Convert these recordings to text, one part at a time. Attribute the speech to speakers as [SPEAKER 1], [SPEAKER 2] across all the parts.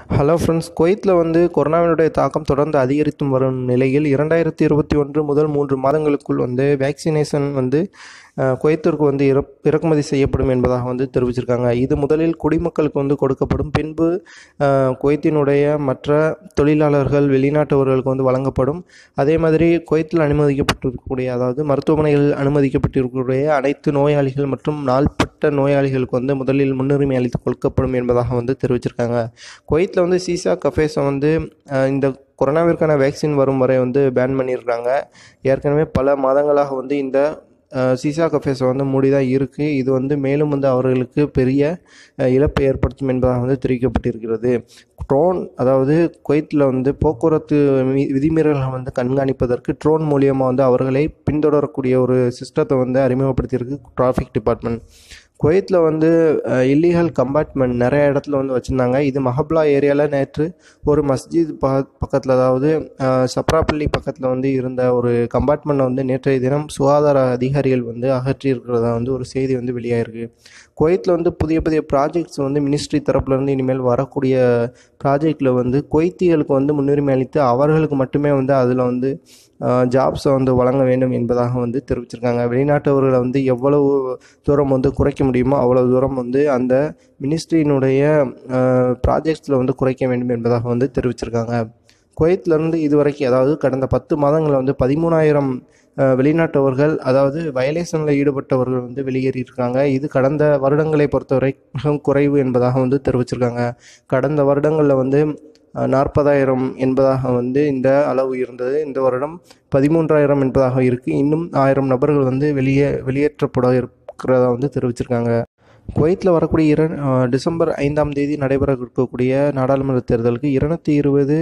[SPEAKER 1] hello friends குவைத்தில் வந்து கொரோனாவினுடைய தாக்கம் தொடர்ந்து அதிகரித்து வரும் நிலையில் இரண்டாயிரத்தி இருபத்தி ஒன்று முதல் மூன்று மாதங்களுக்குள் வந்து வேக்சினேஷன் வந்து அஹ், குவைத்திற்கு வந்து இறப் இறக்குமதி செய்யப்படும் என்பதாக வந்து தெரிவிச்சிருக்காங்க இது முதலில் குடிமக்களுக்கு வந்து கொடுக்கப்படும் பின்பு அஹ், குவைத்தினுடைய மற்ற தொழிலாளர்கள் வெளிநாட்டவர்களுக்கு வந்து வழங்கப்படும் அதே மாதிரி குவைத்தில் அனுமதிக்கப்பட்டிருக்கக்கூடிய அதாவது மருத்துவமனைகளில் அனுமதிக்கப்பட்டிருக்கக்கூடிய அனைத்து நோயாளிகள் மற்றும் நாள்பட்ட நோயாளிகளுக்கு வந்து முதலில் முன்னுரிமை அளித்து கொடுக்கப்படும் என்பதாக வந்து தெரிவிச்சிருக்காங்க குவைத்தில் வந்து சீசா கஃபேஸை வந்து அஹ், இந்த கொரோனாவிற்கான வேக்சின் வரும் வரை வந்து பேன் பண்ணியிருக்காங்க ஏற்கனவே பல மாதங்களாக வந்து இந்த அஹ், சீசா கஃபேஸை வந்து மூடி தான் இருக்குது இது வந்து மேலும் வந்து அவர்களுக்கு பெரிய அஹ், இழப்பை ஏற்படுத்தும் என்பதாக வந்து தெரிவிக்கப்பட்டிருக்கிறது ட்ரோன் அதாவது குவைத்தில் வந்து போக்குவரத்து வி- விதிமீறல்களை வந்து கண்காணிப்பதற்கு ட்ரோன் மூலியமாக வந்து அவர்களை பின்தொடரக்கூடிய ஒரு சிஸ்டத்தை வந்து அறிமுகப்படுத்தியிருக்கு டிராஃபிக் டிபார்ட்மெண்ட் குவைத்தில் வந்து இல்லீகல் கம்பார்ட்மெண்ட் நிறைய இடத்துல வந்து வச்சுருந்தாங்க இது மஹப்லா ஏரியாவில் நேற்று ஒரு மஸ்ஜித் ப பக்கத்தில் அதாவது அஹ், சப்ராப்பள்ளி பக்கத்தில் வந்து இருந்த ஒரு கம்பார்ட்மெண்ட்டை வந்து நேற்றைய தினம் சுகாதார அதிகாரிகள் வந்து அகற்றி இருக்கிறதா வந்து ஒரு செய்தி வந்து வெளியாயிருக்கு குவைத்தில் வந்து புதிய புதிய ப்ராஜெக்ட்ஸ் வந்து மினிஸ்ட்ரி தரப்புலேருந்து இனிமேல் வரக்கூடிய ப்ராஜெக்டில் வந்து குவைத்திகளுக்கு வந்து முன்னுரிமை அளித்து அவர்களுக்கு மட்டுமே வந்து அதில் வந்து ஜாப்ஸை வந்து வழங்க வேண்டும் என்பதாக வந்து தெரிவிச்சிருக்காங்க வெளிநாட்டவர்களை வந்து எவ்வளவு தூரம் வந்து குறைக்க முடியுமோ அவ்வளவு தூரம் வந்து அந்த மினிஸ்ட்ரியினுடைய ப்ராஜெக்ட்ஸில் வந்து குறைக்க வேண்டும் என்பதாக வந்து தெரிவிச்சிருக்காங்க குவைத்திலிருந்து இதுவரைக்கும் அதாவது கடந்த பத்து மாதங்களில் வந்து பதிமூணாயிரம் வெளிநாட்டவர்கள் அதாவது வயலேஷனில் ஈடுபட்டவர்கள் வந்து வெளியேறியிருக்காங்க இது கடந்த வருடங்களை பொறுத்தவரை மிகவும் குறைவு என்பதாக வந்து தெரிவிச்சிருக்காங்க கடந்த வருடங்களில் வந்து நாற்பதாயிரம் என்பதாக வந்து இந்த அளவு இருந்தது இந்த வருடம் பதிமூன்றாயிரம் என்பதாக இருக்குது இன்னும் ஆயிரம் நபர்கள் வந்து வெளியே வெளியேற்றப்பட இருக்கிறதா வந்து தெரிவிச்சிருக்காங்க குவைத்தில் வரக்கூடிய இர அஹ் டிசம்பர் ஐந்தாம் தேதி நடைபெற இருக்கக்கூடிய நாடாளுமன்ற தேர்தலுக்கு இருநூத்தி இருபது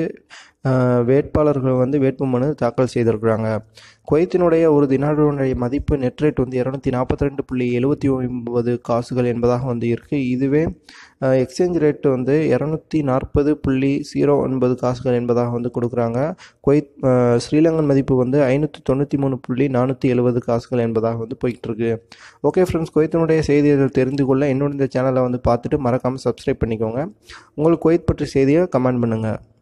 [SPEAKER 1] வேட்பாளர்கள் வந்து வேட்புமனு தாக்கல் செய்திருக்கிறாங்க குவைத்தினுடைய ஒரு தினாருடைய மதிப்பு நெட் ரேட் வந்து இரநூத்தி நாற்பத்தி ரெண்டு புள்ளி எழுபத்தி ஒன்பது காசுகள் என்பதாக வந்து இருக்குது இதுவே எக்ஸ்சேஞ்ச் ரேட் வந்து இரநூத்தி நாற்பது புள்ளி ஜீரோ ஒன்பது காசுகள் என்பதாக வந்து கொடுக்குறாங்க குவைத் அஹ், ஸ்ரீலங்கன் மதிப்பு வந்து ஐநூற்றி தொண்ணூற்றி மூணு புள்ளி நானூற்றி எழுபது காசுகள் என்பதாக வந்து போயிட்டு இருக்கு ஓகே ஃப்ரெண்ட்ஸ் குவைத்தினுடைய செய்திகள் தெரிந்து கொள்ள என்னோட இந்த சேனலை வந்து பார்த்துட்டு மறக்காமல் சப்ஸ்கிரைப் பண்ணிக்கோங்க உங்களுக்கு குவைத் பற்றிய செய்தியை கமெண்ட் பண்ணுங்கள்